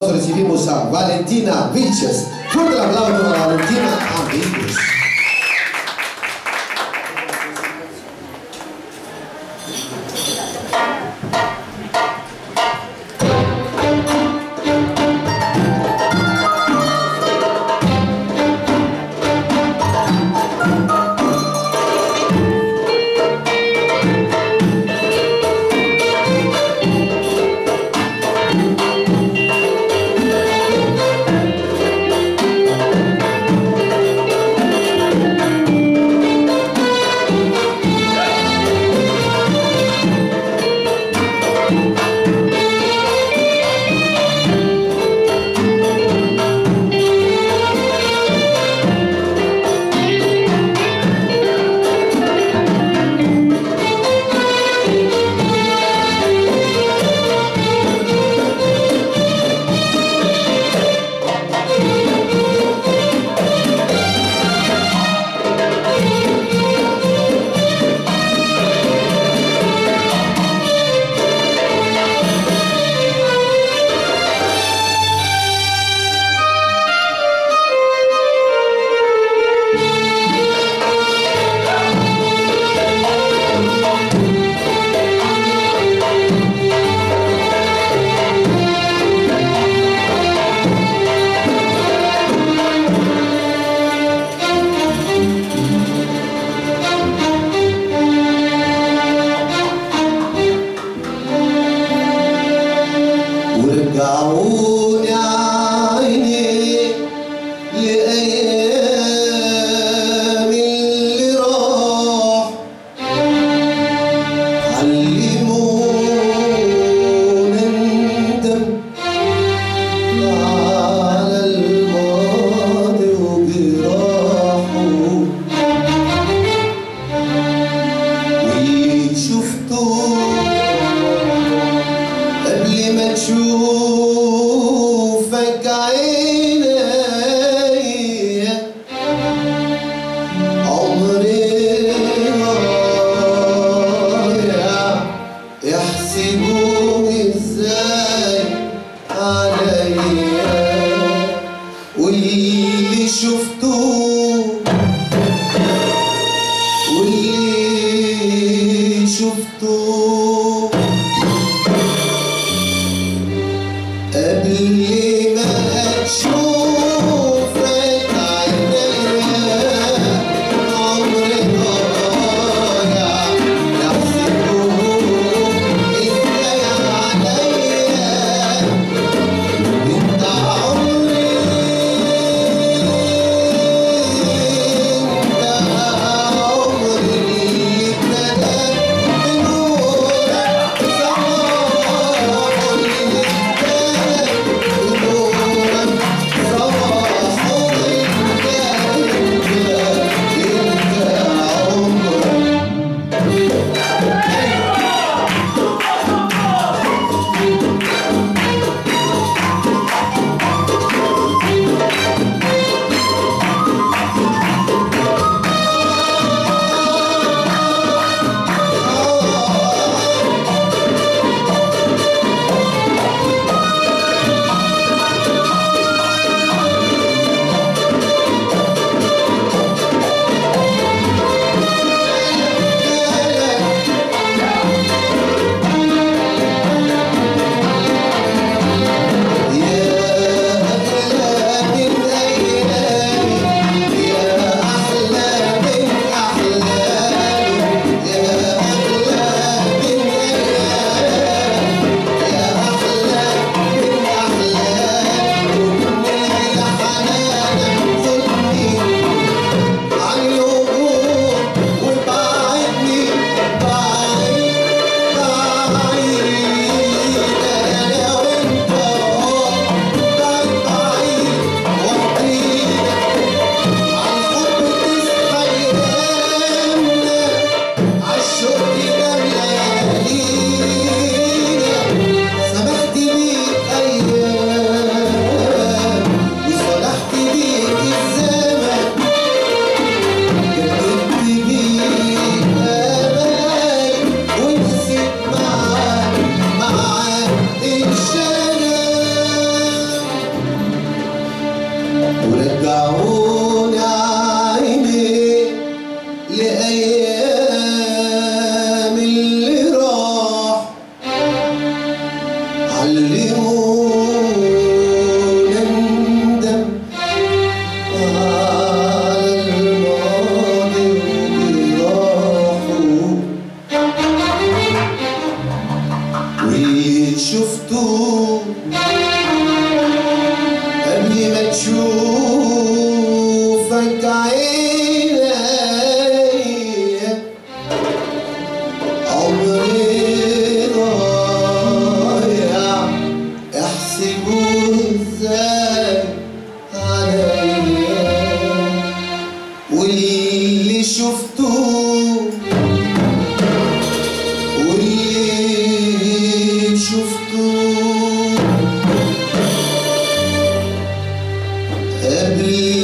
recibimos a Valentina Vilches. Fuerte el aplauso a Valentina Vilches. ورجعوني عيني لأيام اللي راح علمونا ندم على الماضي وجراحه واللي شفته قبل ما تشوفك عيني عمري ضايع يحسبوني ازاي عليا واللي شفته واللي شفته قبل ما تشوفك عينيا عمري ضايع يحسبوه ازاي عليا انت عمري انت عمري اللي ابتدى بنورك صباح اللي ابتدى بنورك رجعوني عيني لأيام اللي راح علمونا ندم على الماضي وراحوا واللي شفته قبل ما تشوفك عيني عمري ضايع احسبوه ازاي عليا واللي شفته واللي شفته قبل